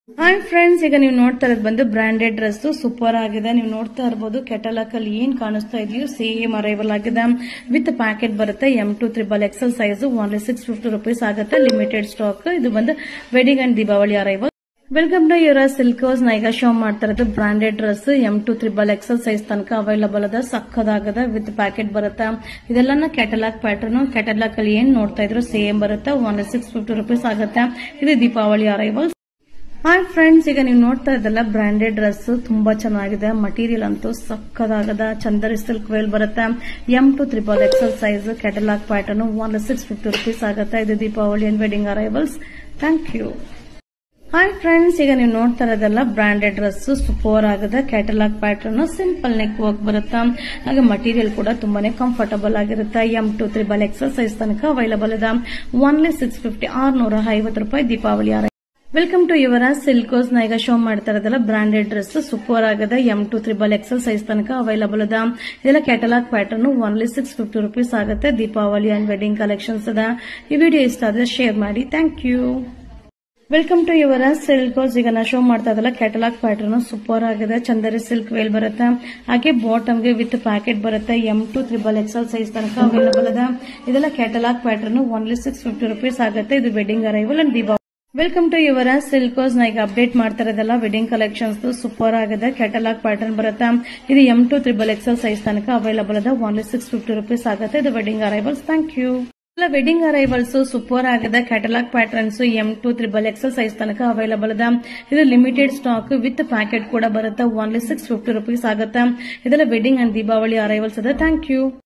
hi friends ಈಗ ನೀವು ನೋಡ್ತಾ ಇರೋದು ಬಂದು ಬ್ರಾಂಡೆಡ್ ಡ್ರೆಸ್ ಸೂಪರ್ ಆಗಿದೆ ನೀವು ನೋಡ್ತಾ ಇರಬಹುದು ಕೆಟಲಾಕ್ ಅಲ್ಲಿ ಏನ್ ಕಾಣಿಸ್ತಾ ಇದೆಯೋ ಸೇಮ್ ಅರೈವಲ್ ಆಗಿದೆ ವಿತ್ ಪ್ಯಾಕೆಟ್ ಬರುತ್ತೆ M to triple XL size only six fifty rupees ಆಗುತ್ತೆ ಲಿಮಿಟೆಡ್ ಸ್ಟಾಕ್ ಇದು ಬಂದು wedding and Deepavali arrival welcome to ಇವರ ಸಿಲ್ಕೋಸ್ ನಾ ಈಗ ಶೋ ಮಾಡ್ತಾ ಇರೋದು branded dress M to triple XL size ತನಕ ಅವೈಲಬಲ್ ಅದ ಸಕ್ಕದಾಗದ ವಿತ್ ಪ್ಯಾಕೆಟ್ ಬರುತ್ತೆ ಇದೆಲ್ಲ ಕೆಟಲಾಕ್ ಪ್ಯಾಟರ್ನ್ ಕೆಟಲಾಕ್ ಅಲ್ಲಿ ಏನ್ ನೋಡ್ತಾ ಇದ್ರು ಸೇಮ್ ಬರುತ್ತೆ ಒನ್ ಸಿಕ್ಸ್ ಫಿಫ್ಟಿ ರುಪೀಸ್ ಆಗುತ್ತೆ ಇದು ದೀಪಾವಳಿ ಅರೈವಲ್ ಹಾಯ್ ಫ್ರೆಂಡ್ಸ್ ಈಗ ನೀವು ನೋಡ್ತಾ ಇದ್ದಲ್ಲ ಬ್ರಾಂಡೆಡ್ ಡ್ರೆಸ್ ತುಂಬಾ ಚೆನ್ನಾಗಿದೆ ಮಟೀರಿಯಲ್ ಅಂತೂ ಸಕ್ಕದಾಗದ ಚಂದರಿ ಸಿಲ್ಕ್ ವೇಲ್ ಬರುತ್ತೆ M to triple XL size catalogue pattern one six fifty rupees ಆಗುತ್ತೆ ಇದು Deepavali and wedding arrivals thank you hi friends ಈಗ ನೀವು ನೋಡ್ತಾ ಇರೋದೆಲ್ಲ ಬ್ರಾಂಡೆಡ್ ಡ್ರೆಸ್ ಸೂಪರ್ ಆಗಿದೆ catalogue pattern simple neck work ಬರುತ್ತೆ ಹಾಗೆ ಮಟೀರಿಯಲ್ ಕೂಡ ತುಂಬಾನೇ ಕಂಫರ್ಟಬಲ್ ಆಗಿರುತ್ತೆ M to triple XL size ತನಕ ಅವೈಲಬಲ್ ಇದೆ ಒನ್ಲಿ ಸಿಕ್ಸ್ ಫಿಫ್ಟಿ ಆರ್ನೂರ ಐವತ್ತು ರೂಪಾಯಿ ದೀಪಾವಳಿ ಆರ ವೆಲ್ಕಮ್ ಟು ಇವರ ಸಿಲ್ಕೋಸ್ ನ ಈಗ ಶೋ ಮಾಡ್ತಾ ಇರೋದಲ್ಲ ಬ್ರಾಂಡೆಡ್ ಡ್ರೆಸ್ ಸೂಪರ್ ಆಗಿದೆ M to triple XL size ತನಕ ಅವೈಲಬಲ್ ಇದೆ ಇದೆಲ್ಲ catalogue pattern only six fifty rupees ಆಗುತ್ತೆ ದೀಪಾವಳಿ ಅಂಡ್ ವೆಡ್ಡಿಂಗ್ ಕಲೆಕ್ಷನ್ಸ್ ಇದೆ ಈ ವಿಡಿಯೋ ಇಷ್ಟ ಆದ್ರೆ ಶೇರ್ ಮಾಡಿ ಥ್ಯಾಂಕ್ ಯು ವೆಲ್ಕಮ್ ಟು ಇವರ ಸಿಲ್ಕೋಸ್ ಈಗ ನಾ ಶೋ ಮಾಡ್ತಾ ಇದ್ದಲ್ಲ ಕ್ಯಾಟಲಾಗ್ ಪ್ಯಾಟರ್ನ್ ಸೂಪರ್ ಆಗಿದೆ ಚಂದರಿ ಸಿಲ್ಕ್ ವೇಲ್ ಬರುತ್ತೆ ಹಾಗೆ ಬಾಟಮ್ಗೆ ವಿತ್ ಪ್ಯಾಕೆಟ್ ಬರುತ್ತೆ M to triple XL size ತನಕ ಅವೈಲಬಲ್ ಇದೆ ಇದೆಲ್ಲ catalogue pattern only six fifty rupees ಆಗುತ್ತೆ ಇದು wedding arrival and Deepavali welcome to ಇವರ ಸಿಲ್ಕೋಸ್ ನ ಈಗ ಅಪ್ಡೇಟ್ ಮಾಡ್ತಾ ಇರೋದಲ್ಲ ವೆಡ್ಡಿಂಗ್ ಕಲೆಕ್ಷನ್ಸ್ ಸೂಪರ್ ಆಗಿದೆ ಕ್ಯಾಟಲಾಗ್ ಪ್ಯಾಟರ್ನ್ ಬರುತ್ತೆ ಇದು M to triple XL size ತನಕ ಅವೈಲಬಲ್ ಇದೆ ಒನ್ಲಿ ಸಿಕ್ಸ್ ಫಿಫ್ಟಿ ರುಪೀಸ್ ಆಗುತ್ತೆ ಇದು wedding arrivals thank you wedding arrivals super ಆಗಿದೆ catalogue patterns M to triple XL size ತನಕ ಅವೈಲಬಲ್ ಇದೆ ಇದು ಲಿಮಿಟೆಡ್ ಸ್ಟಾಕ್ ವಿತ್ ಪ್ಯಾಕೆಟ್ ಕೂಡ ಬರುತ್ತೆ ಒನ್ಲಿ ಸಿಕ್ಸ್ ಫಿಫ್ಟಿ ರುಪೀಸ್ ಆಗುತ್ತೆ ಇದೆಲ್ಲ ವೆಡ್ಡಿಂಗ್ ಅಂಡ್ ದೀಪಾವಳಿ ಅರೈವಲ್ಸ್ ಇದೆ ಥ್ಯಾಂಕ್ ಯು